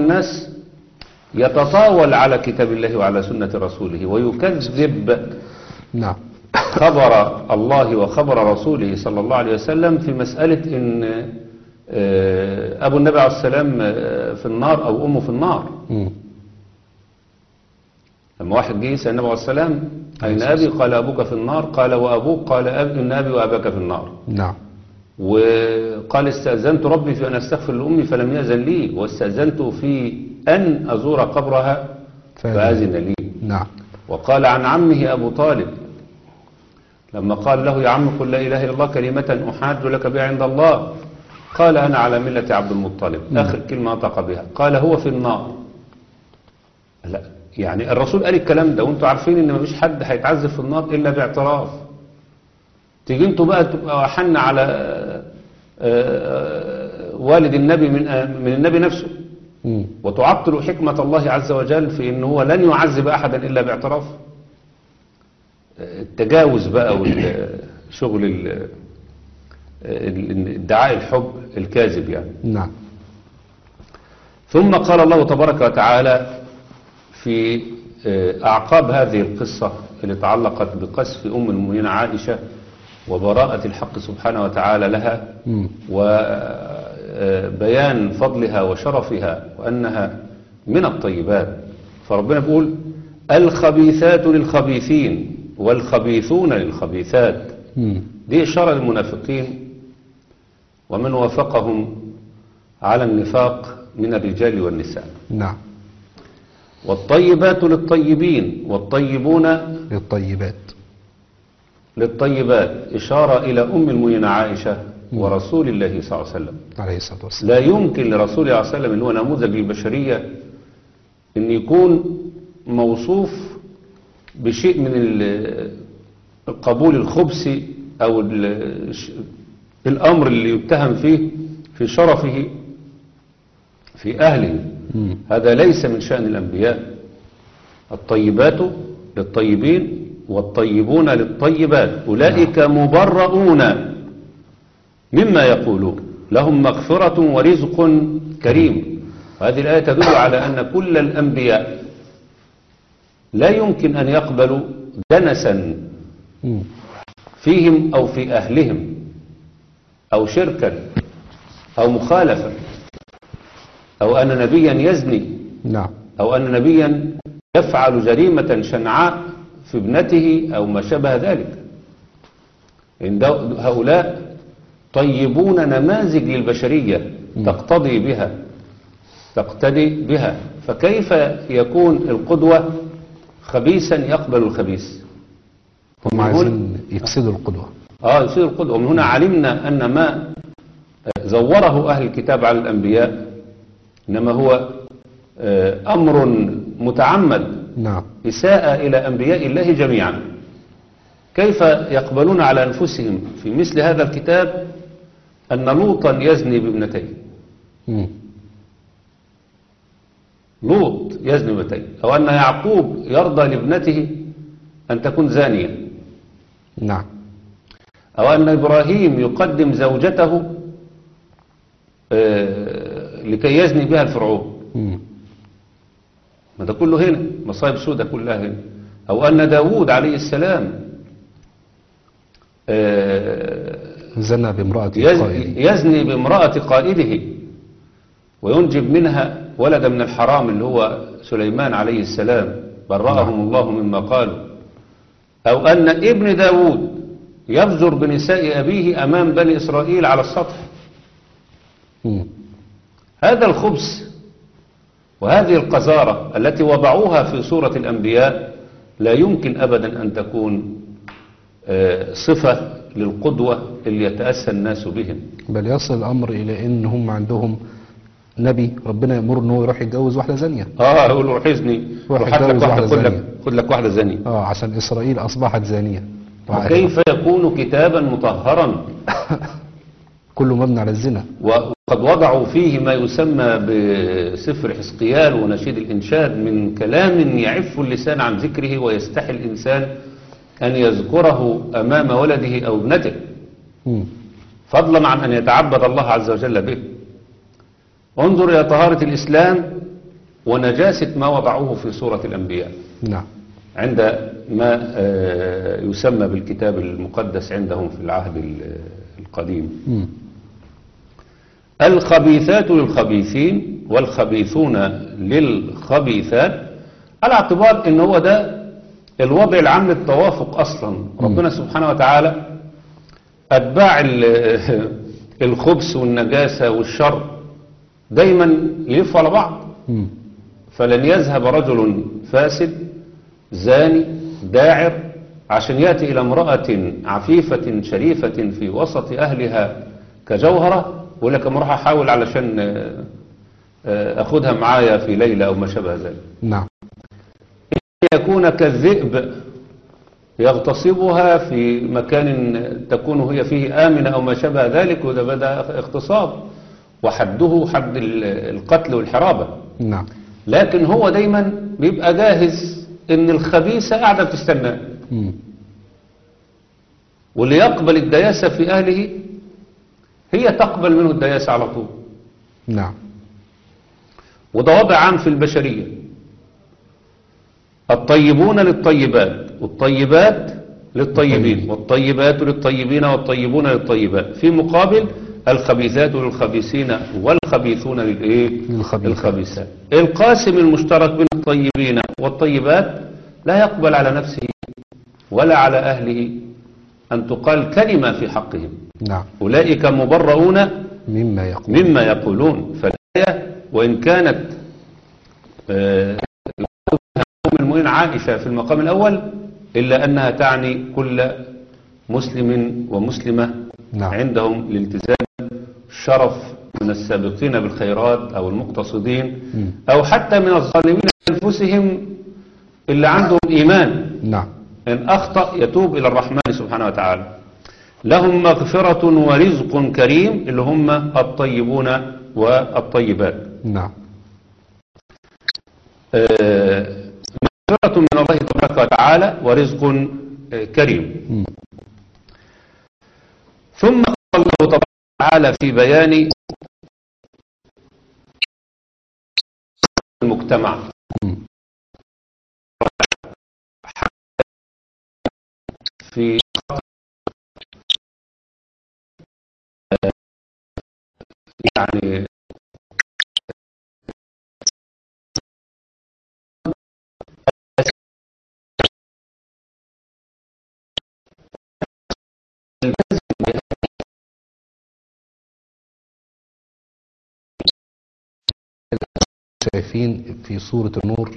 الناس يتطاول على كتاب الله وعلى سنة رسوله ويكذب نعم خبر الله وخبر رسوله صلى الله عليه وسلم في مسألة ان آه، ابو النبي عليه السلام آه، في النار او امه في النار مم. لما واحد جه يسأل النبي عليه السلام اين ابي قال ابوك في النار قال وابوك قال أب ان ابي واباك في النار نعم وقال استأذنت ربي في أن أستغفر لأمي فلم يأذن لي واستأذنت في أن أزور قبرها فأذن. فأذن لي نعم وقال عن عمه أبو طالب لما قال له يا عم قل لا إله إلا الله كلمة أحاج لك بها عند الله قال أنا على ملة عبد المطلب آخر كلمة نطق بها قال هو في النار لا يعني الرسول قال الكلام ده وانتوا عارفين ان مفيش حد هيتعذب في النار الا باعتراف تيجي انتوا بقى تبقى حن على آه، آه، والد النبي من آه، من النبي نفسه مم. وتعطل حكمة الله عز وجل في ان هو لن يعذب احدا الا باعتراف التجاوز بقى والشغل ال- ال- ادعاء الحب الكاذب يعني نعم ثم قال الله تبارك وتعالى في آه، أعقاب هذه القصة اللي تعلقت بقذف أم المؤمنين عائشة وبراءة الحق سبحانه وتعالى لها مم. وبيان فضلها وشرفها وأنها من الطيبات فربنا بيقول الخبيثات للخبيثين والخبيثون للخبيثات مم. دي إشارة للمنافقين ومن وافقهم على النفاق من الرجال والنساء نعم والطيبات للطيبين والطيبون للطيبات للطيبات إشارة إلى أم المؤمنين عائشة ورسول الله صلى الله عليه وسلم عليه الصلاة والسلام لا يمكن لرسول الله صلى الله عليه وسلم اللي هو نموذج للبشرية أن يكون موصوف بشيء من ال- القبول الخبثي أو ال- الأمر اللي يتهم فيه في شرفه في أهله مم. هذا ليس من شأن الأنبياء الطيبات للطيبين والطيبون للطيبات أولئك مبرؤون مما يقولون لهم مغفرة ورزق كريم وهذه الآية تدل على أن كل الأنبياء لا يمكن أن يقبلوا دنسا مم. فيهم أو في أهلهم أو شركا أو مخالفة أو أن نبيا يزني نعم أو أن نبيا يفعل جريمة شنعاء في ابنته أو ما شابه ذلك إن دو- هؤلاء طيبون نماذج للبشرية تقتضي بها تقتدي بها فكيف يكون القدوة خبيثا يقبل الخبيث هم عايزين يفسدوا القدوة اه يصير القدوة ومن هنا علمنا أن ما زوره أهل الكتاب على الأنبياء إنما هو آه، أمر متعمد نعم إساءة إلى أنبياء الله جميعا كيف يقبلون على أنفسهم في مثل هذا الكتاب أن لوطا يزني بابنتيه مم. لوط يزني بابنتيه أو أن يعقوب يرضى لابنته أن تكون زانية نعم أو أن إبراهيم يقدم زوجته آه، لكي يزني بها الفرعون مم. ما ده كله هنا مصايب سودة كلها هنا أو أن داود عليه السلام آه، زنى بامرأة يز- قائد يزني بامرأة قائده وينجب منها ولد من الحرام اللي هو سليمان عليه السلام برأهم الله مما قالوا أو أن ابن داود يفجر بنساء أبيه أمام بني إسرائيل على السطح مم. هذا الخبث وهذه القذارة التي وضعوها في سورة الأنبياء لا يمكن أبدا أن تكون آه، صفة للقدوة اللي يتأسى الناس بهم بل يصل الأمر إلى إن هم عندهم نبي ربنا يأمر إن هو يروح يتجوز واحدة زانية اه يقول له روح اذني روح روح هات لك اتجوز واحدة واحدة خد لك زانية. خد لك واحدة زانية آه عشان إسرائيل أصبحت زانية وكيف يكون كتابا مطهرا كله مبني على الزنا وقد وضعوا فيه ما يسمى بسفر حزقيال ونشيد الإنشاد من كلام يعف اللسان عن ذكره ويستحي الإنسان أن يذكره أمام ولده أو ابنته مم. فضلا عن أن يتعبد الله عز وجل به انظر إلى طهارة الإسلام ونجاسة ما وضعوه في سورة الأنبياء نعم عند ما آه، يسمى بالكتاب المقدس عندهم في العهد ال- القديم مم. الخبيثات للخبيثين والخبيثون للخبيثات على اعتبار ان هو ده الوضع العام للتوافق اصلا ربنا سبحانه وتعالى اتباع ال- الخبث والنجاسة والشر دايما يلفوا على بعض مم. فلن يذهب رجل فاسد زاني داعر عشان يأتي إلى امرأة عفيفة شريفة في وسط أهلها كجوهرة ويقول لك أما أروح أحاول علشان آه، آه، أخدها معايا في ليلة أو ما شابه ذلك نعم يكون كالذئب يغتصبها في مكان تكون هي فيه آمنة أو ما شابه ذلك وده بدأ اغتصاب وحده حد ال- القتل والحرابة نعم لكن هو دايما بيبقى جاهز ان الخبيثة قاعدة بتستناه مم. واللي يقبل الدياسة في أهله هي تقبل منه الدياسة على طول نعم وده وضع عام في البشرية الطيبون للطيبات والطيبات للطيبين والطيبات للطيبين والطيبون للطيبات في مقابل الخبيثات للخبيثين والخبيثون للإيه؟ للخبيثات. للخبيثات القاسم المشترك بين الطيبين والطيبات لا يقبل على نفسه ولا على أهله أن تقال كلمة في حقهم نعم أولئك مبرؤون مما يقول مما يقولون فالآية وإن كانت آه، أم المؤمنين عائشة في المقام الأول إلا أنها تعني كل مسلم ومسلمة نعم. عندهم الالتزام شرف من السابقين بالخيرات أو المقتصدين مم. أو حتى من الظالمين أنفسهم اللي عندهم إيمان نعم إن أخطأ يتوب إلى الرحمن سبحانه وتعالى لهم مغفرة ورزق كريم اللي هم الطيبون والطيبات نعم آه، مغفرة من الله تبارك وتعالى ورزق آه، كريم مم. ثم قال الله تبارك وتعالى في بيان المجتمع مم. في يعني شايفين في سورة النور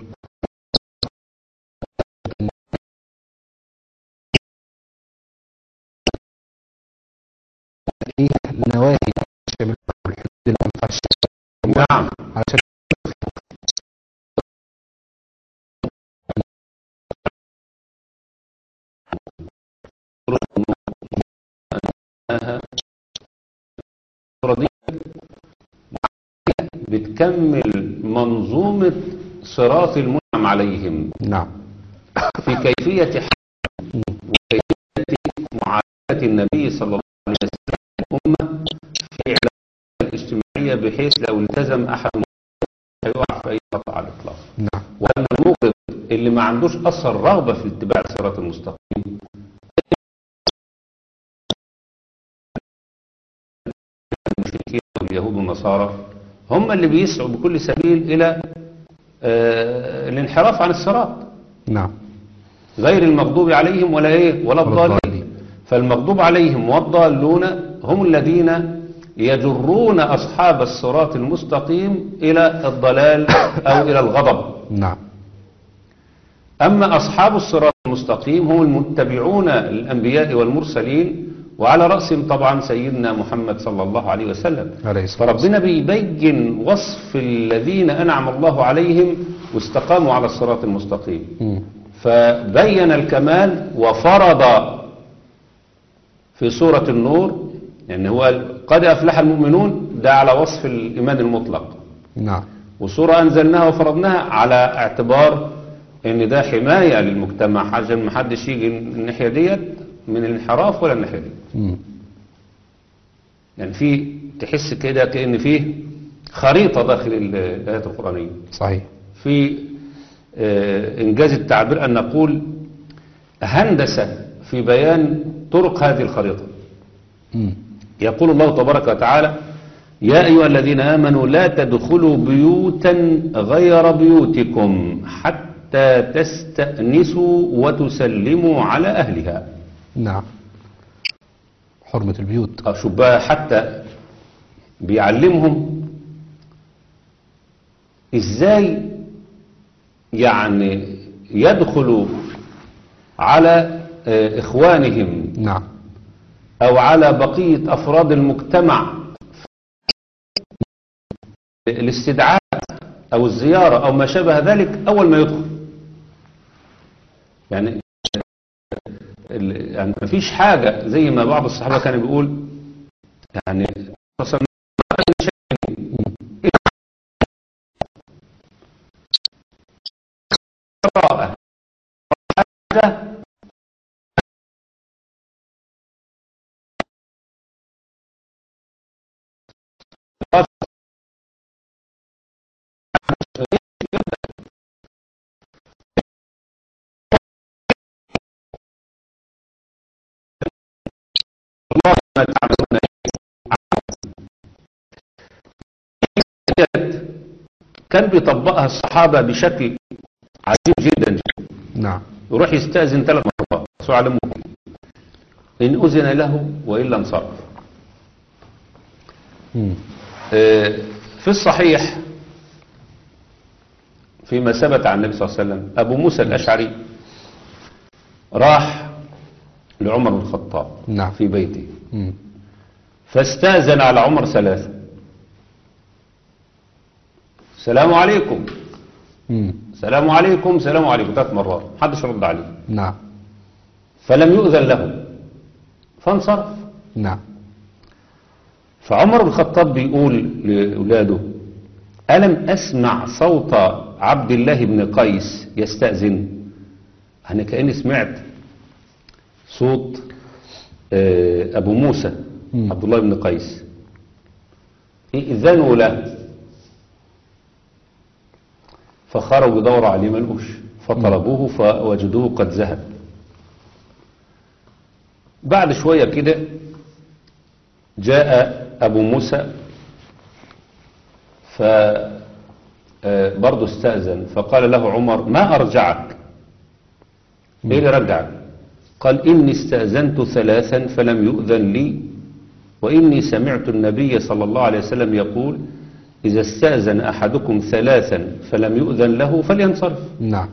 ايه النواهي الحدود اللي ما ينفعش نعم علشان الصورة دي بتكمل منظومة صراط المنعم عليهم نعم في كيفية حل وكيفية معاملة النبي صلى الله عليه وسلم الأمة في علاقة الاجتماعية بحيث لو التزم أحد هيقع في أي خطأ على الإطلاق نعم وأن الموقف اللي ما عندوش أثر رغبة في اتباع الصراط المستقيم المشركين واليهود والنصارى هم اللي بيسعوا بكل سبيل إلى آه، الانحراف عن الصراط نعم غير المغضوب عليهم ولا ايه ولا ولا الضالين الضالين. فالمغضوب عليهم والضالون هم الذين يجرون أصحاب الصراط المستقيم إلى الضلال أو إلى الغضب نعم أما أصحاب الصراط المستقيم هم المتبعون للأنبياء والمرسلين وعلى رأسهم طبعا سيدنا محمد صلى الله عليه وسلم عليه الصلاة والسلام فربنا بيبين وصف الذين أنعم الله عليهم واستقاموا على الصراط المستقيم مم. فبين الكمال وفرض في سورة النور يعني هو قد أفلح المؤمنون ده على وصف الإيمان المطلق نعم وسورة أنزلناها وفرضناها على اعتبار ان ده حماية للمجتمع عشان ما حدش يجي الناحية ديت من الانحراف ولا الناحية دي مم. يعني في تحس كده كأن فيه خريطة داخل ال- الآيات القرآنية صحيح في آه، إنجاز التعبير أن نقول هندسة في بيان طرق هذه الخريطة مم. يقول الله تبارك وتعالى يا أيها الذين آمنوا لا تدخلوا بيوتا غير بيوتكم حتى تستأنسوا وتسلموا على أهلها نعم حرمة البيوت أو شوف بقى حتى بيعلمهم ازاي يعني يدخلوا على آه، اخوانهم نعم او على بقية افراد المجتمع الاستدعاء او الزيارة او ما شابه ذلك اول ما يدخل يعني ال- يعني مفيش حاجة زي ما بعض الصحابة كان بيقول يعني أصلاً ما كان شيء قراءة حاجة الله ما تعملون كان بيطبقها الصحابة بشكل عجيب جدا نعم يروح يستأذن ثلاث مرات سؤال على ممكن إن أذن له وإلا انصرف مم. آه، في الصحيح فيما ثبت عن النبي صلى الله عليه وسلم أبو موسى الأشعري راح لعمر بن الخطاب نعم. في بيته مم. فاستأذن على عمر ثلاثة السلام عليكم مم. السلام عليكم السلام عليكم ثلاث مرات محدش رد عليه نعم فلم يؤذن له فانصرف نعم فعمر بن الخطاب بيقول لأولاده ألم أسمع صوت عبد الله بن قيس يستأذن أنا كأني سمعت صوت آه، أبو موسى مم. عبد الله بن قيس إذنوا له فخرجوا يدوروا عليه ما لقوش فطلبوه فوجدوه قد ذهب بعد شوية كده جاء أبو موسى ف آه، برضه استأذن فقال له عمر ما أرجعك إيه اللي رجعك قال إني استأذنت ثلاثا فلم يؤذن لي وإني سمعت النبي صلى الله عليه وسلم يقول إذا استأذن أحدكم ثلاثا فلم يؤذن له فلينصرف نعم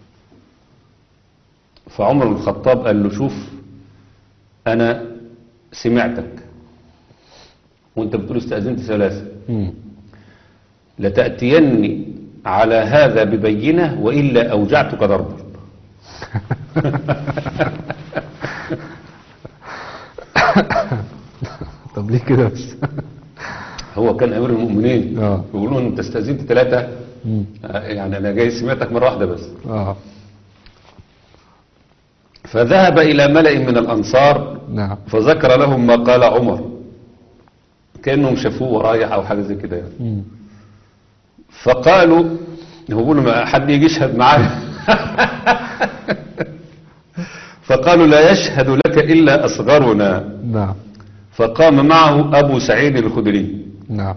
فعمر بن الخطاب قال له شوف أنا سمعتك وانت بتقول استأذنت ثلاثة مم. لتأتيني على هذا ببينة وإلا أوجعتك ضربا طب ليه كده بس هو كان أمير المؤمنين آه. يقولون أنت استأذنت ثلاثة مم. آه، يعني أنا جاي سمعتك مرة واحدة بس اه فذهب إلى ملأ من الأنصار نعم فذكر لهم ما قال عمر كأنهم شافوه ورايح أو حاجة زي كده يعني مم. فقالوا هو بيقولوا ما حد يجي يشهد معانا فقالوا لا يشهد لك إلا أصغرنا نعم فقام معه أبو سعيد الخدري نعم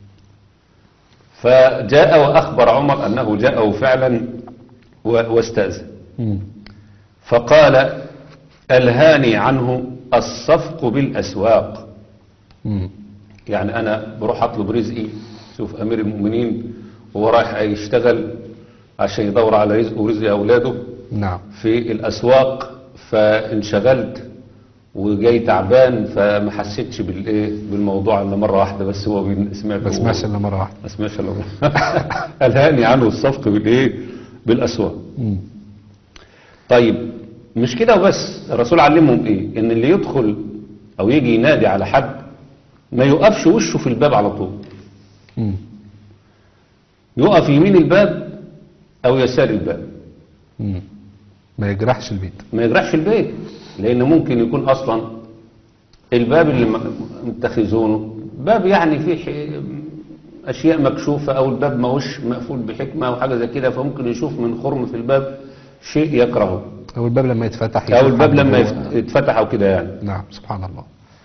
فجاء وأخبر عمر أنه جاءه فعلا و- واستأذن مم. فقال ألهاني عنه الصفق بالأسواق مم. يعني أنا بروح أطلب رزقي شوف أمير المؤمنين وهو رايح يشتغل عشان يدور على رزقه ورزق أولاده نعم في الأسواق فانشغلت وجاي تعبان فما حسيتش بالايه بالموضوع الا مره واحده بس هو بين- سمعت ما سمعش الا مره واحده ما سمعش الا مرة. الهاني عنه الصفق بالايه بالاسواق مم. طيب مش كده وبس الرسول علمهم ايه ان اللي يدخل او يجي ينادي على حد ما يقفش وشه في الباب على طول مم. يقف يمين الباب او يسار الباب مم. ما يجرحش البيت ما يجرحش البيت لان ممكن يكون اصلا الباب اللي م- متخذونه باب يعني فيه ح- أشياء مكشوفة أو الباب ماهوش مقفول بحكمة أو حاجة زي كده فممكن يشوف من خرم في الباب شيء يكرهه أو الباب لما يتفتح أو يشوف الباب حد لما جوه. يفت- يتفتح أو كده يعني نعم سبحان الله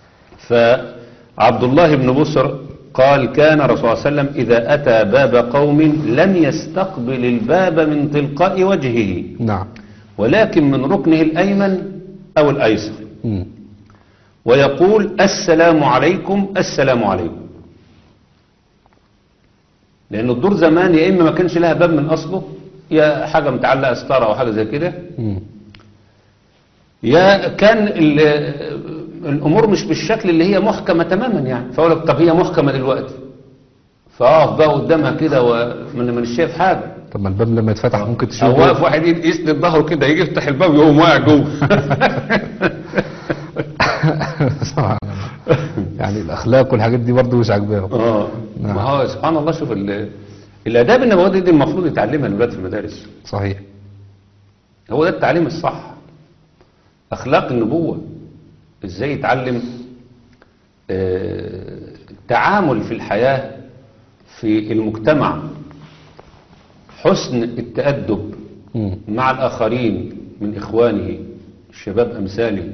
فعبد الله بن بصر قال كان رسول الله صلى الله عليه وسلم إذا أتى باب قوم لم يستقبل الباب من تلقاء وجهه نعم ولكن من ركنه الأيمن أو الأيسر مم. ويقول السلام عليكم السلام عليكم لأن الدور زمان يا إما ما كانش لها باب من أصله يا حاجة متعلقة ستارة أو حاجة زي كده مم. يا كان ال- الامور مش بالشكل اللي هي محكمه تماما يعني فاقول لك طب هي محكمه دلوقتي فاقف بقى قدامها كده ومن من شايف حاجه طب ما الباب لما يتفتح ممكن او تشوف واقف واحد يسند ظهره كده يجي يفتح الباب يقوم واقع جوه سبحان الله. يعني الأخلاق والحاجات دي برضه مش عاجباهم اه نعم. ما هو سبحان الله شوف ال- الاداب النبويه دي المفروض يتعلمها الولاد في المدارس صحيح هو ده التعليم الصح اخلاق النبوه ازاي يتعلم آه، التعامل في الحياه في المجتمع حسن التادب مم. مع الاخرين من اخوانه الشباب امثاله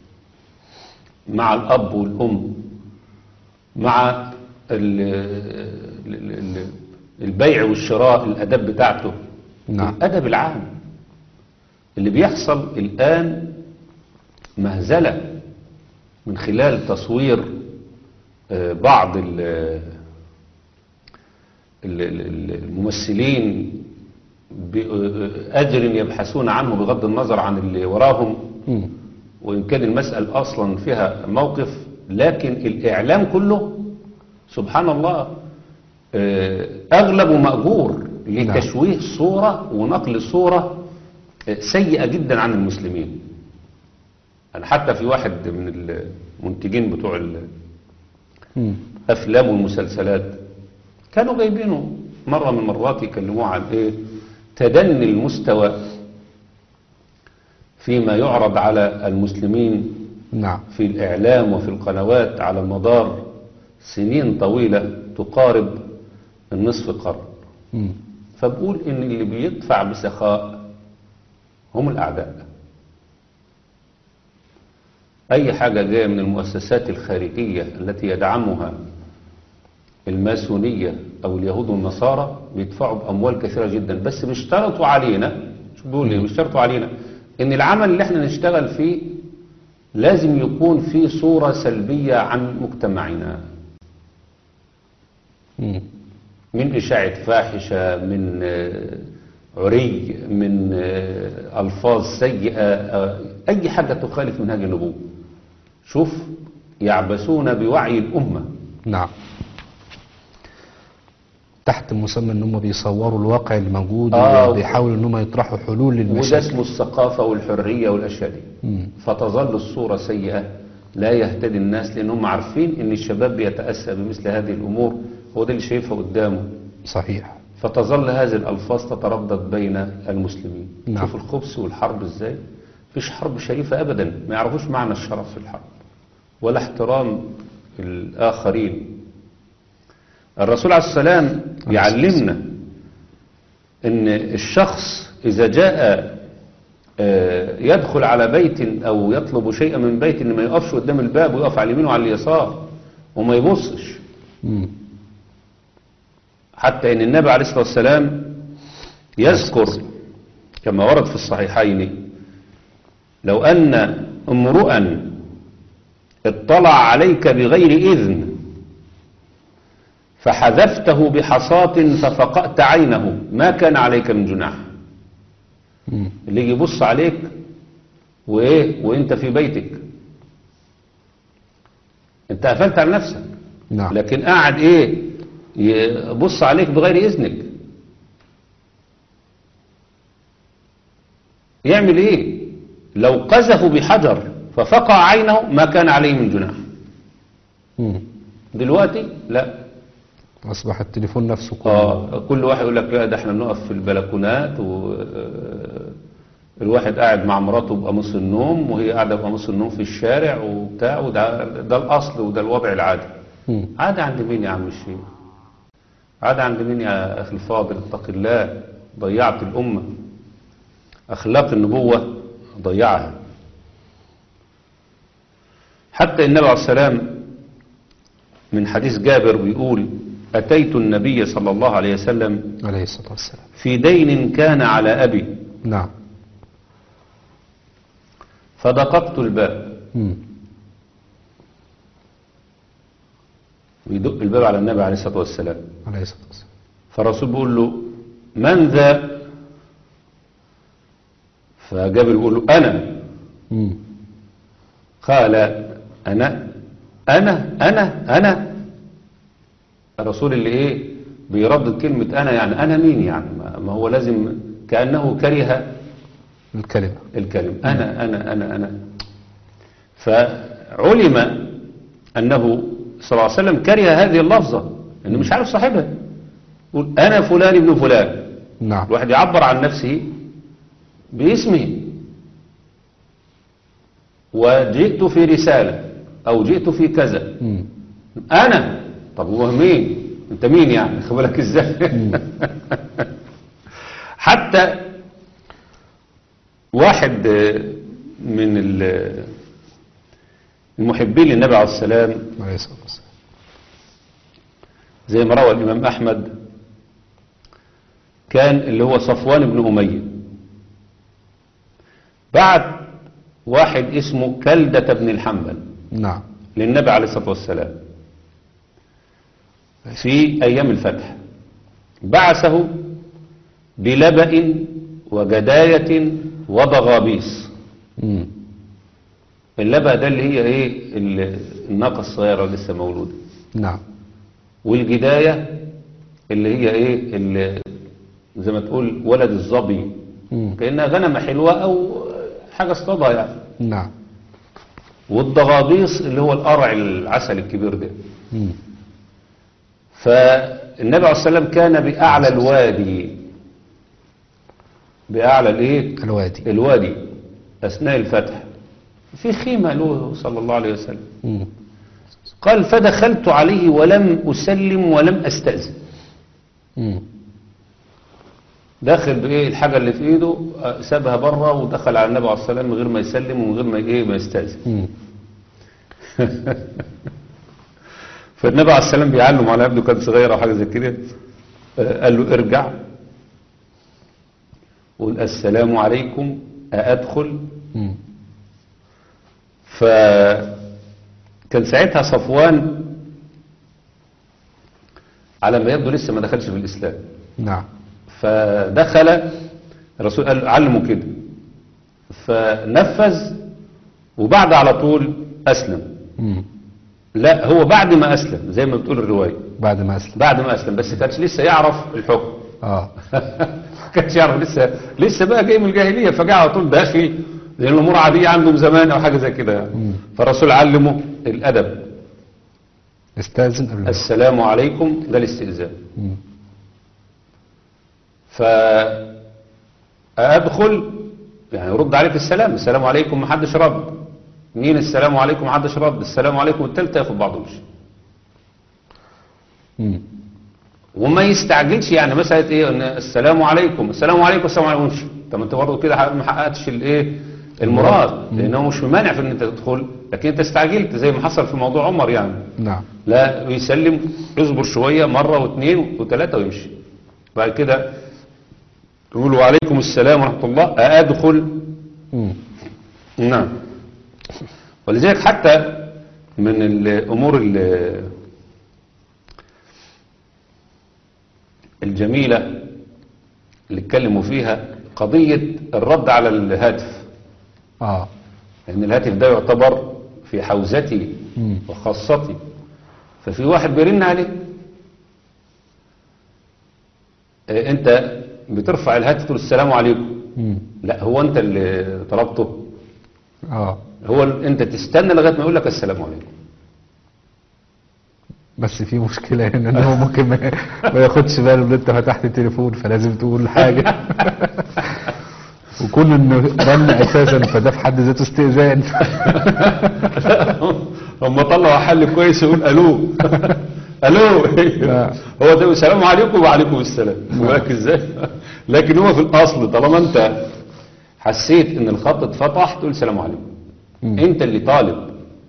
مع الاب والام مع ال- ال- ال- البيع والشراء الاداب بتاعته نعم. الادب العام اللي بيحصل الآن مهزلة من خلال تصوير آه، بعض ال- ال- ال- الممثلين بأجر يبحثون عنه بغض النظر عن اللي وراهم مم. وإن كان المسألة أصلا فيها موقف لكن الإعلام كله سبحان الله آه، أغلبه مأجور لتشويه صورة ونقل صورة آه، سيئة جدا عن المسلمين أنا حتى في واحد من المنتجين بتوع مم. الأفلام والمسلسلات كانوا جايبينه مرة من المرات يكلموه عن إيه تدني المستوى فيما يعرض على المسلمين نعم في الإعلام وفي القنوات على مدار سنين طويلة تقارب النصف قرن مم. فبقول إن اللي بيدفع بسخاء هم الأعداء أي حاجة جاية من المؤسسات الخارجية التي يدعمها الماسونية أو اليهود والنصارى بيدفعوا بأموال كثيرة جدا بس بيشترطوا علينا شو بيقول لي بيشترطوا علينا إن العمل اللي احنا نشتغل فيه لازم يكون فيه صورة سلبية عن مجتمعنا مم. من إشاعة فاحشة من آه، عري من آه، ألفاظ سيئة آه، أي حاجة تخالف منهج النبوة شوف يعبثون بوعي الأمة نعم تحت مسمى ان هم بيصوروا الواقع الموجود آه. وبيحاولوا ان هم يطرحوا حلول وده للمشاكل اسمه الثقافة والحرية والأشياء دي مم. فتظل الصورة سيئة لا يهتدي الناس لأنهم عارفين أن الشباب بيتأسى بمثل هذه الأمور هو ده اللي شايفها قدامه صحيح فتظل هذه الألفاظ تتردد بين المسلمين نعم. شوف الخبث والحرب ازاي مفيش حرب شريفة أبدا ما يعرفوش معنى الشرف في الحرب ولا احترام الآخرين الرسول عليه السلام يعلمنا ان الشخص إذا جاء آه، يدخل على بيت أو يطلب شيئا من بيت إن ما يقفش قدام الباب ويقف على اليمين وعلى اليسار وما يبصش مم. حتى ان النبي عليه الصلاة والسلام يذكر كما ورد في الصحيحين لو ان امرؤا اطلع عليك بغير اذن فحذفته بحصاة ففقأت عينه ما كان عليك من جناح مم. اللي يجي يبص عليك وايه وانت في بيتك انت قفلت على نفسك نعم لكن قاعد ايه يبص عليك بغير اذنك يعمل ايه لو قذفوا بحجر ففقع عينه ما كان عليه من جناح مم. دلوقتي لا اصبح التليفون نفسه كله اه كل واحد يقول لك لا ده احنا بنقف في البلكونات و آه، الواحد قاعد مع مراته بقميص النوم وهي قاعده بقميص النوم في الشارع وبتاع وده ده الاصل وده الوضع العادي مم. عادي عند مين يا عم الشيخ عاد عند مين يا أخي الفاضل اتق الله ضيعت الأمة أخلاق النبوة ضيعها حتى النبي عليه السلام من حديث جابر بيقول أتيت النبي صلى الله عليه وسلم عليه الصلاة والسلام في دين كان على أبي نعم فدققت الباب مم. ويدق الباب على النبي عليه الصلاة والسلام عليه الصلاة والسلام فالرسول بيقول له من ذا فجابر بيقول له أنا مم. قال أنا أنا أنا أنا الرسول اللي إيه بيردد كلمة أنا يعني أنا مين يعني ما ما هو لازم كأنه كره الكلمة الكلمة أنا أنا أنا أنا فعلم أنه صلى الله عليه وسلم كره هذه اللفظة أنه مش عارف صاحبها يقول أنا فلان ابن فلان نعم الواحد يعبر عن نفسه باسمه وجئت في رسالة أو جئت في كذا مم. أنا طب هو مين أنت مين يعني خد بالك إزاي حتى واحد آه، من ال- المحبين للنبي عليه السلام عليه الصلاة والسلام زي ما روى الإمام أحمد كان اللي هو صفوان بن أمية بعد واحد اسمه كلدة بن الحنبل نعم للنبي عليه الصلاة والسلام في أيام الفتح بعثه بلبأ وجداية وضغابيس مم. اللبأ ده اللي هي ايه ال- الناقة الصغيرة لسه مولودة نعم والجداية اللي هي ايه اللي زي ما تقول ولد الظبي مم. كأنها غنمة حلوة او حاجة اصطادها يعني نعم والضغابيص اللي هو القرع العسل الكبير ده مم. فالنبي عليه الصلاة والسلام كان بأعلى الوادي بأعلى الايه الوادي الوادي أثناء الفتح في خيمة له صلى الله عليه وسلم مم. قال فدخلت عليه ولم أسلم ولم أستأذن مم. داخل بايه الحاجة اللي في ايده آه، سابها بره ودخل على النبي عليه الصلاة والسلام من غير ما يسلم ومن غير ما ايه ما يستأذن مم. فالنبي عليه السلام بيعلم على ابنه كان صغير او حاجة زي كده آه، قال له ارجع قول السلام عليكم أأدخل مم. فكان ساعتها صفوان على ما يبدو لسه ما دخلش في الإسلام نعم فدخل الرسول قال له علمه كده فنفذ وبعد على طول أسلم مم. لا هو بعد ما أسلم زي ما بتقول الرواية بعد ما أسلم بعد ما أسلم بس كانش لسه يعرف الحكم اه كانش يعرف لسه لسه بقى جاي من الجاهلية فجاء على طول داخل لأن الأمور عادية عنده من زمان أو حاجة زي كده يعني. فالرسول علمه الأدب استأذن قبل ما السلام عليكم ده الاستئذان مم. فأدخل يعني يرد عليك السلام السلام عليكم محدش رد مين السلام عليكم محدش رد السلام عليكم التالتة ياخد بعضه ويمشي مم. وما يستعجلش يعني مسألة ايه ان السلام عليكم السلام عليكم السلام عليكم وامشي طب انت برضه كده حق- ما حققتش الايه المراد لانه مش ممانع في ان انت تدخل لكن انت استعجلت زي ما حصل في موضوع عمر يعني نعم لا يسلم يصبر شوية مرة واثنين وثلاثة ويمشي بعد كده يقول وعليكم السلام ورحمة الله أأدخل مم. نعم ولذلك حتى من الأمور ال- الجميلة اللي اتكلموا فيها قضية الرد على الهاتف اه لأن الهاتف ده يعتبر في حوزتي مم. وخاصتي ففي واحد بيرن عليك آه، انت بترفع الهاتف تقول السلام عليكم مم. لا هو انت اللي طلبته اه هو ال- انت تستنى لغايه ما يقول لك السلام عليكم بس في مشكلة هنا ان هو ممكن ما ما ياخدش باله ان انت فتحت التليفون فلازم تقول حاجة وكون انه رن اساسا فده في حد ذاته استئذان هم طلعوا حل كويس يقول الو الو آه. هو ده السلام عليكم وعليكم السلام بالك ازاي لكن هو في الاصل طالما انت حسيت ان الخط اتفتح تقول السلام عليكم مم. انت اللي طالب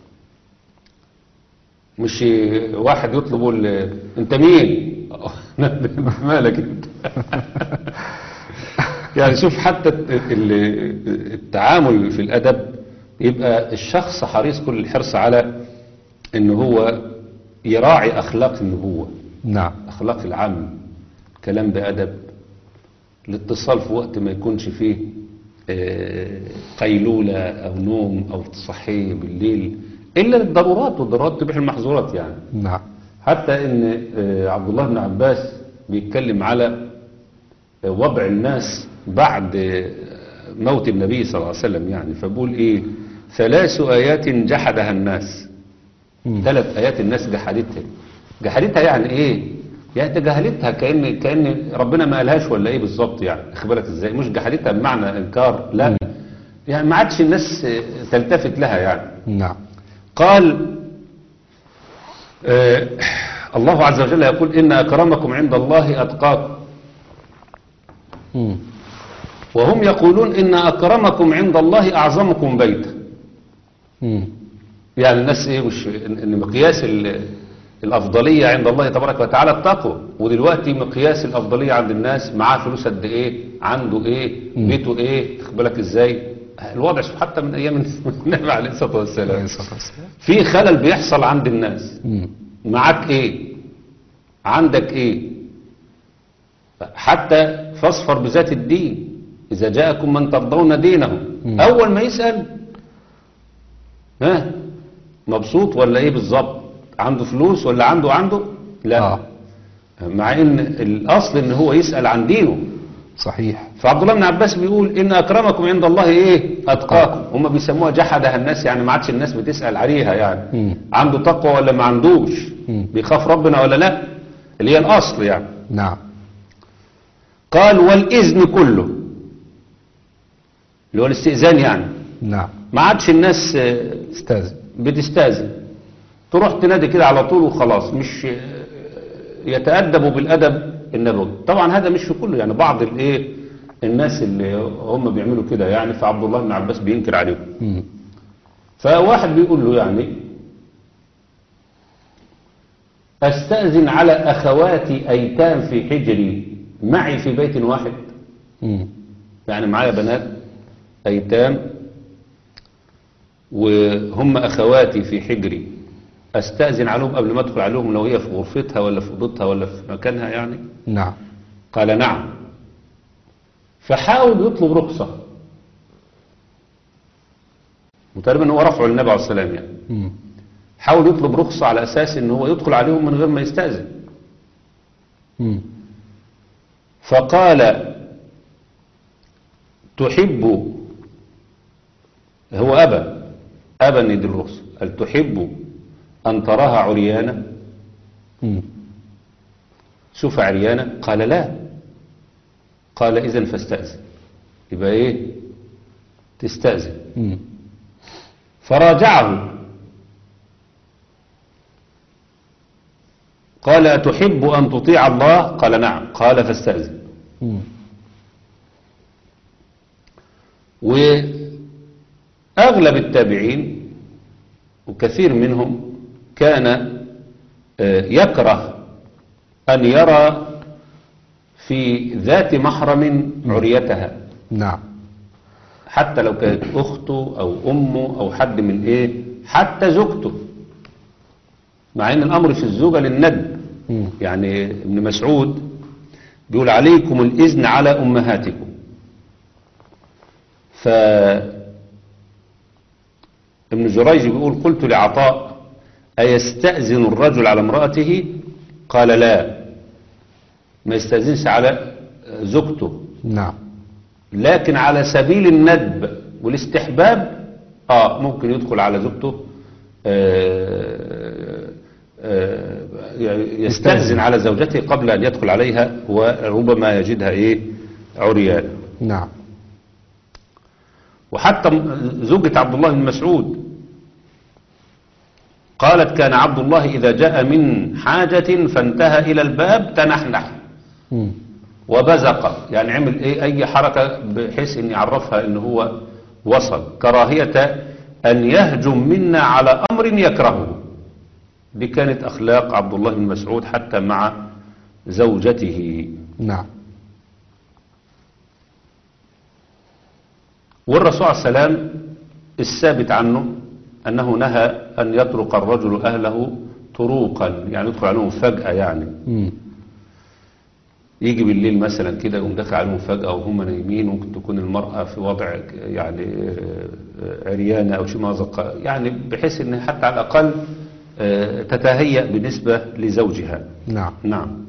مش واحد يطلب ال- انت مين مالك انت يعني شوف حتى الت- ال- التعامل في الادب يبقى الشخص حريص كل الحرص على ان هو يراعي اخلاق النبوه نعم اخلاق العام كلام بادب الاتصال في وقت ما يكونش فيه آه، قيلوله او نوم او تصحي بالليل الا للضرورات والضرورات تبيح المحظورات يعني نعم حتى ان آه، عبد الله بن عباس بيتكلم على آه، وضع الناس بعد آه، موت النبي صلى الله عليه وسلم يعني فبقول ايه ثلاث ايات جحدها الناس مم. ثلاث ايات الناس جحدتها جحدتها يعني ايه يعني تجاهلتها كان كان ربنا ما قالهاش ولا ايه بالظبط يعني اخبرك ازاي مش جحدتها بمعنى انكار لا يعني ما عادش الناس آه، تلتفت لها يعني نعم قال آه الله عز وجل يقول إن أكرمكم عند الله أتقاكم مم. وهم يقولون إن أكرمكم عند الله أعظمكم بيتا مم. يعني الناس إيه مش إن إن مقياس ال- الأفضلية عند الله تبارك وتعالى التقوى ودلوقتي مقياس الأفضلية عند الناس معاه فلوس قد إيه عنده إيه مم. بيته إيه تاخد بالك إزاي الوضع حتى من أيام النبي عليه الصلاة عليه والسلام الصلاة والسلام في خلل بيحصل عند الناس مم. معاك ايه عندك ايه حتى فاصفر بذات الدين اذا جاءكم من ترضون دينه مم. اول ما يسأل ها مبسوط ولا ايه بالظبط عنده فلوس ولا عنده عنده لا آه. مع ان الاصل ان هو يسأل عن دينه صحيح فعبد الله بن عباس بيقول ان اكرمكم عند الله ايه اتقاكم هم بيسموها جحدها الناس يعني ما عادش الناس بتسال عليها يعني مم. عنده تقوى ولا ما عندوش مم. بيخاف ربنا ولا لا اللي هي الاصل يعني نعم قال والاذن كله اللي هو الاستئذان يعني نعم ما عادش الناس آه، استاذن بتستاذن تروح تنادي كده على طول وخلاص مش آه، يتأدبوا بالأدب النبوي طبعا هذا مش في كله يعني بعض الايه الناس اللي هم بيعملوا كده يعني فعبد الله بن عباس بينكر عليهم مم. فواحد بيقول له يعني استأذن على أخواتي أيتام في حجري معي في بيت واحد مم. يعني معايا بنات أيتام وهم أخواتي في حجري أستأذن عليهم قبل ما أدخل عليهم لو هي في غرفتها ولا في أوضتها ولا في مكانها يعني نعم قال نعم فحاول يطلب رخصة وتقريبا هو رفعه للنبي عليه السلام يعني مم. حاول يطلب رخصة على أساس إن هو يدخل عليهم من غير ما يستأذن مم. فقال تحب هو أبى أبى أن يدي الرخصة قال تحب أن تراها عريانة مم. شوف عريانة قال لا قال إذن فاستأذن يبقى إيه تستأذن مم. فراجعه قال أتحب أن تطيع الله قال نعم قال فاستأذن مم. وأغلب التابعين وكثير منهم كان آه، يكره أن يرى في ذات محرم عريتها نعم حتى لو كانت أخته أو أمه أو حد من إيه حتى زوجته مع أن الأمر في الزوجة للندب مم. يعني ابن مسعود بيقول عليكم الإذن على أمهاتكم ف ابن جريج بيقول قلت لعطاء أيستأذن الرجل على امرأته قال لا ما يستأذنش على زوجته نعم لكن على سبيل الندب والاستحباب اه ممكن يدخل على زوجته آه، آه، يستأذن يستأذن. على زوجته قبل أن يدخل عليها وربما يجدها إيه عريان نعم وحتى م- زوجة عبد الله بن مسعود قالت كان عبد الله إذا جاء من حاجة فانتهى إلى الباب تنحنح مم. وبزق يعني عمل ايه اي حركة بحيث ان يعرفها ان هو وصل كراهية ان يهجم منا على امر يكرهه دي كانت اخلاق عبد الله بن مسعود حتى مع زوجته نعم والرسول عليه السلام الثابت عنه انه نهى ان يطرق الرجل اهله طروقا يعني يدخل عليهم فجأة يعني مم. يجي بالليل مثلا كده يقوم داخل عليهم فجأة وهم نايمين ممكن تكون المرأة في وضع يعني آه، آه، عريانة أو شيء ما زق- يعني بحيث إن حتى على الأقل آه، تتهيأ بالنسبة لزوجها نعم نعم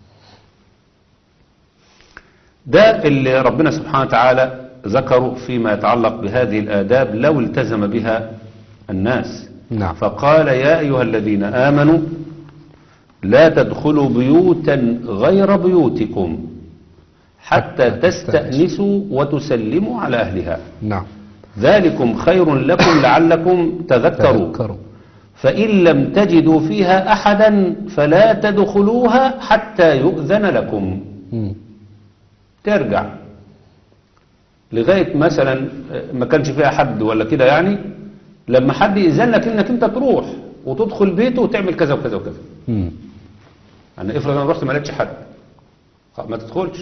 ده اللي ربنا سبحانه وتعالى ذكره فيما يتعلق بهذه الآداب لو التزم بها الناس نعم فقال يا أيها الذين آمنوا لا تدخلوا بيوتا غير بيوتكم حتى تستأنسوا وتسلموا على أهلها نعم ذلكم خير لكم لعلكم تذكروا تذكروا فإن لم تجدوا فيها أحدا فلا تدخلوها حتى يؤذن لكم مم. ترجع لغاية مثلا ما كانش فيها حد ولا كده يعني لما حد يأذن لك انك انت تروح وتدخل بيته وتعمل كذا وكذا وكذا مم. يعني افرض انا رحت ما لقيتش حد خ- ما تدخلش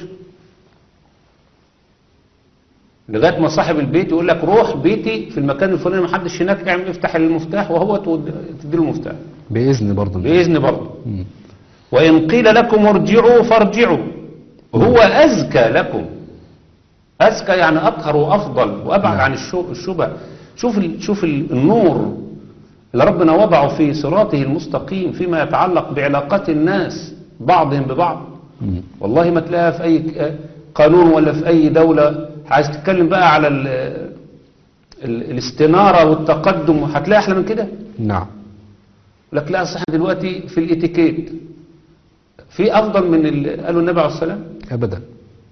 لغايه ما صاحب البيت يقول لك روح بيتي في المكان الفلاني ما حدش هناك اعمل افتح المفتاح وهو تود- تديله المفتاح بإذن برضه باذن برضه مم. وان قيل لكم ارجعوا فارجعوا هو ازكى لكم ازكى يعني اطهر وافضل وابعد نعم. عن الشو- الشبه شوف ال- شوف ال- النور اللي ربنا وضعه في صراطه المستقيم فيما يتعلق بعلاقات الناس بعضهم ببعض مم. والله ما تلاقيها في اي قانون ولا في اي دولة عايز تتكلم بقى على ال ال الاستنارة والتقدم هتلاقي احلى من كده نعم لك لا صح دلوقتي في الاتيكيت في افضل من اللي قاله النبي عليه الصلاه والسلام أبدا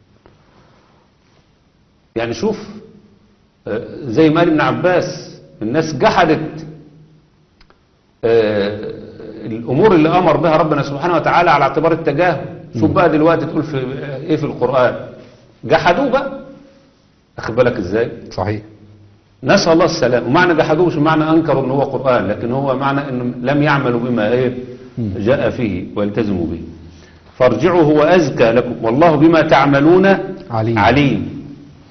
يعني شوف آه، زي ما قال ابن عباس الناس جحدت آه، الامور اللي امر بها ربنا سبحانه وتعالى على اعتبار التجاهل شوف بقى دلوقتي تقول في ايه في القران جحدوه بقى اخد بالك ازاي صحيح نسأل الله السلام ومعنى جحدوه مش معنى أنكروا أنه هو قرآن لكن هو معنى أنهم لم يعملوا بما إيه جاء فيه والتزموا به فارجعوا هو أزكى لكم والله بما تعملون عليم. عليم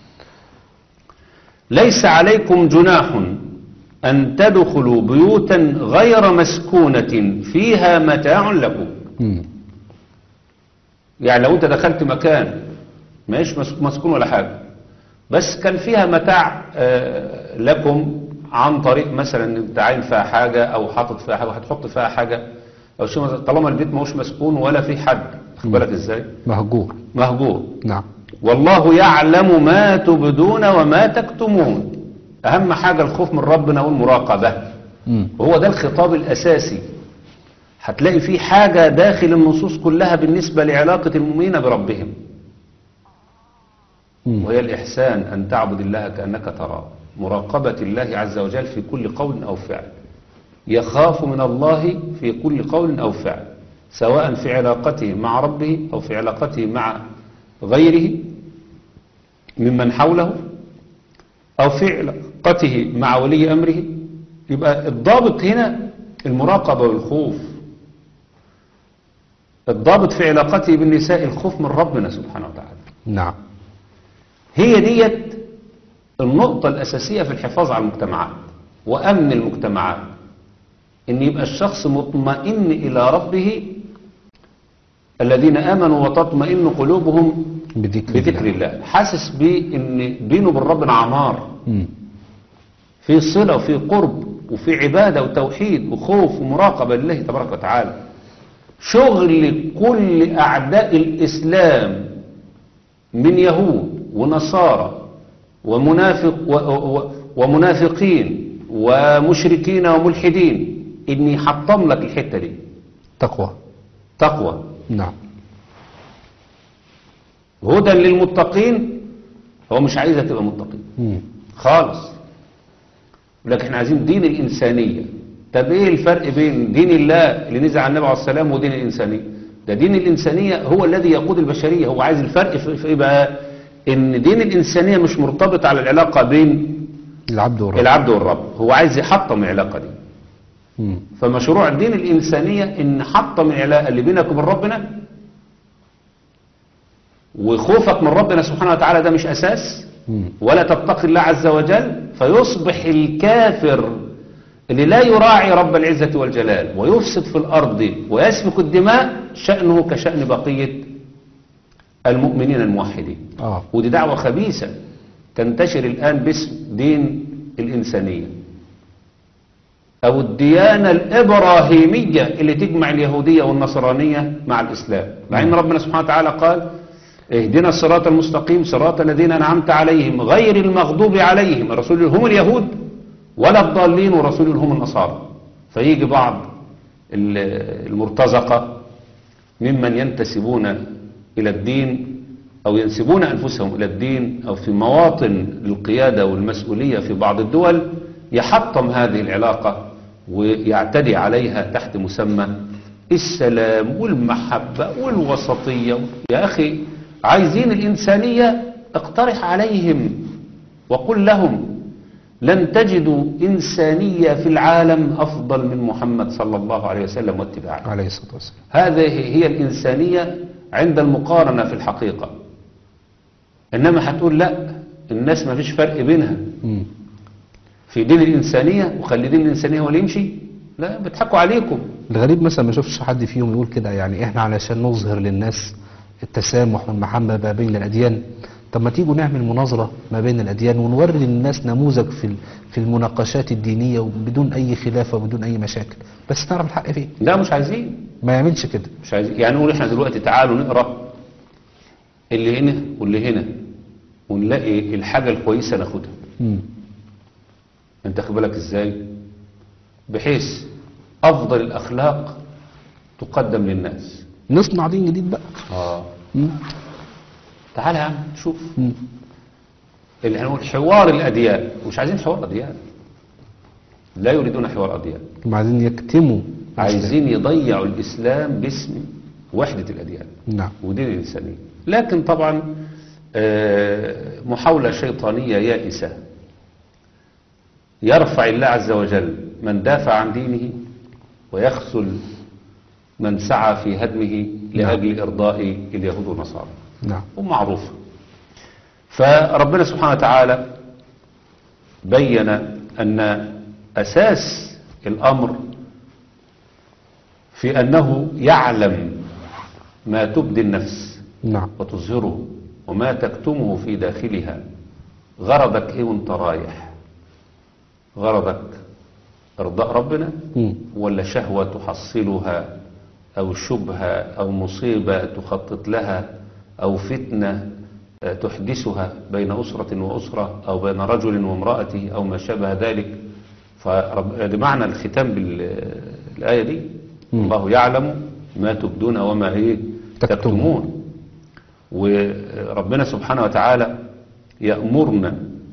ليس عليكم جناح أن تدخلوا بيوتا غير مسكونة فيها متاع لكم مم. يعني لو أنت دخلت مكان ماهيش مس- مسكون ولا حاجة بس كان فيها متاع آه، لكم عن طريق مثلا انت عاين فيها حاجة او حاطط فيها حاجة هتحط فيها حاجة او شيء مثلا- طالما البيت ماهوش مسكون ولا في حد خد بالك ازاي مهجور مهجور نعم والله يعلم ما تبدون وما تكتمون اهم حاجة الخوف من ربنا والمراقبة مم. وهو ده الخطاب الاساسي هتلاقي فيه حاجة داخل النصوص كلها بالنسبة لعلاقة المؤمنين بربهم مم. وهي الإحسان أن تعبد الله كأنك تراه مراقبة الله عز وجل في كل قول أو فعل يخاف من الله في كل قول أو فعل سواء في علاقته مع ربه أو في علاقته مع غيره ممن حوله أو في علاقته مع ولي أمره يبقى الضابط هنا المراقبة والخوف الضابط في علاقته بالنساء الخوف من ربنا سبحانه وتعالى نعم هي ديت النقطة الأساسية في الحفاظ على المجتمعات وأمن المجتمعات إن يبقى الشخص مطمئن إلى ربه الذين آمنوا وتطمئن قلوبهم بذكر, بذكر الله حاسس بإن بينه وبين ربنا عمار مم. في صلة وفي قرب وفي عبادة وتوحيد وخوف ومراقبة لله تبارك وتعالى شغل كل أعداء الإسلام من يهود ونصارى ومنافق و و ومنافقين ومشركين وملحدين إني حطم لك الحتة دي تقوى تقوى نعم هدى للمتقين هو مش عايزها تبقى متقين مم. خالص لكن احنا عايزين دين الإنسانية طب ايه الفرق بين دين الله اللي نزل على النبي عليه السلام ودين الانسانيه ده دين الانسانيه هو الذي يقود البشريه هو عايز الفرق في في ايه بقى ان دين الانسانيه مش مرتبط على العلاقه بين العبد والرب العبد والرب هو عايز يحطم العلاقه دي مم. فمشروع دين الإنسانية إن حطم العلاقة اللي بينك وبين ربنا وخوفك من ربنا سبحانه وتعالى ده مش أساس مم. ولا تتقي الله عز وجل فيصبح الكافر اللي لا يراعي رب العزة والجلال ويفسد في الأرض ويسفك الدماء شأنه كشأن بقية المؤمنين الموحدين اه ودي دعوة خبيثة تنتشر الآن باسم دين الإنسانية أو الديانة الإبراهيمية اللي تجمع اليهودية والنصرانية مع الإسلام مع أن ربنا سبحانه وتعالى قال اهدنا الصراط المستقيم صراط الذين أنعمت عليهم غير المغضوب عليهم الرسول هم اليهود ولا الضالين ورسول هم النصارى فيجي بعض ال- المرتزقة ممن ينتسبون إلى الدين أو ينسبون أنفسهم إلى الدين أو في مواطن القيادة والمسؤولية في بعض الدول يحطم هذه العلاقة ويعتدي عليها تحت مسمى السلام والمحبة والوسطية يا أخي عايزين الإنسانية اقترح عليهم وقل لهم لن تجدوا إنسانية في العالم أفضل من محمد صلى الله عليه وسلم واتباعه عليه الصلاة والسلام هذه هي الإنسانية عند المقارنة في الحقيقة إنما هتقول لا الناس ما فيش فرق بينها مم. في دين الإنسانية وخلي دين الإنسانية هو اللي يمشي لا بيضحكوا عليكم الغريب مثلا ما شفتش حد فيهم يقول كده يعني احنا علشان نظهر للناس التسامح والمحبة ما بين الأديان طب ما تيجوا نعمل مناظرة ما بين الأديان ونوري للناس نموذج في ال- في المناقشات الدينية وبدون أي خلاف وبدون أي مشاكل بس نعرف الحق فين لا مش عايزين ما يعملش كده مش عايزين يعني نقول احنا دلوقتي تعالوا نقرا اللي هنا واللي هنا ونلاقي الحاجة الكويسة ناخدها مم. انت خد بالك ازاي بحيث افضل الاخلاق تقدم للناس نصنع دين جديد بقى اه مم. تعال يا عم شوف مم. اللي هنقول حوار الاديان مش عايزين حوار اديان لا يريدون حوار اديان هم عايزين يكتموا عايزين يضيعوا الاسلام باسم وحدة الاديان نعم ودين الإنسانية لكن طبعا آه، محاولة شيطانية يائسة يرفع الله عز وجل من دافع عن دينه ويخذل من سعى في هدمه لأجل إرضاء اليهود والنصارى نعم ومعروفة فربنا سبحانه وتعالى بين أن أساس الأمر في أنه يعلم ما تبدي النفس نعم وتظهره وما تكتمه في داخلها غرضك ايه وانت رايح غرضك ارضاء ربنا مم. ولا شهوة تحصلها او شبهة او مصيبة تخطط لها او فتنة آه، تحدثها بين أسرة وأسرة أو بين رجل وامرأته أو ما شابه ذلك فمعنى الختام بالآية دي مم. الله يعلم ما تبدون وما إيه تكتمون. تكتمون وربنا سبحانه وتعالى يأمرنا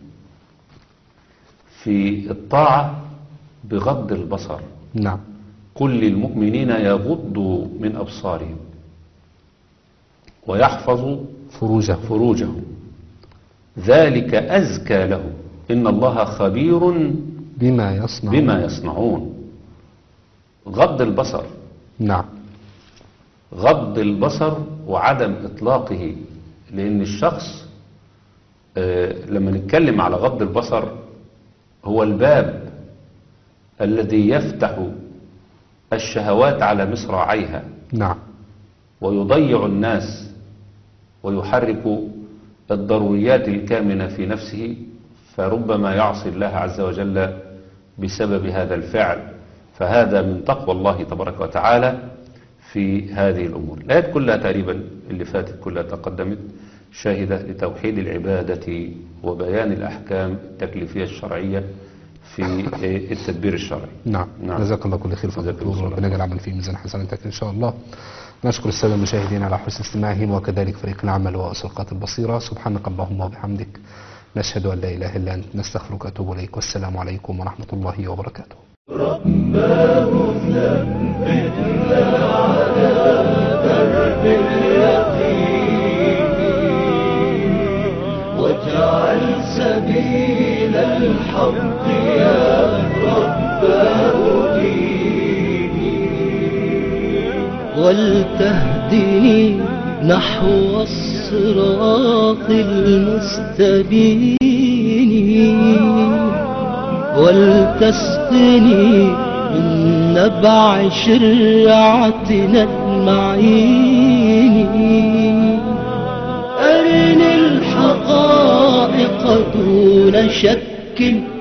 في الطاعة بغض البصر نعم قل للمؤمنين يغضوا من أبصارهم ويحفظوا فروجه فروجهم ذلك أزكى لهم إن الله خبير بما يصنع بما يصنعون غض البصر نعم غض البصر وعدم إطلاقه لأن الشخص آه، لما نتكلم على غض البصر هو الباب الذي يفتح الشهوات على مصراعيها نعم ويضيع الناس ويحرك الضروريات الكامنة في نفسه فربما يعصي الله عز وجل بسبب هذا الفعل فهذا من تقوى الله تبارك وتعالى في هذه الأمور الآيات كلها تقريبا اللي فاتت كلها تقدمت شاهدة لتوحيد العبادة وبيان الأحكام التكليفية الشرعية في التدبير الشرعي نعم نعم. جزاك الله كل خير فضل جزاك الله الدكتور خير. ربنا يجعل العمل في ميزان حسناتك ان شاء الله نشكر الساده المشاهدين على حسن استماعهم وكذلك فريق العمل واسرقات البصيره سبحانك اللهم وبحمدك نشهد ان لا اله الا انت نستغفرك واتوب اليك والسلام عليكم ورحمه الله وبركاته واجعل سبيل الحق يا رباه ديني ولتهدني نحو الصراط المستبين ولتسقني من نبع شرعتنا المعين أرني الحقائق دون شك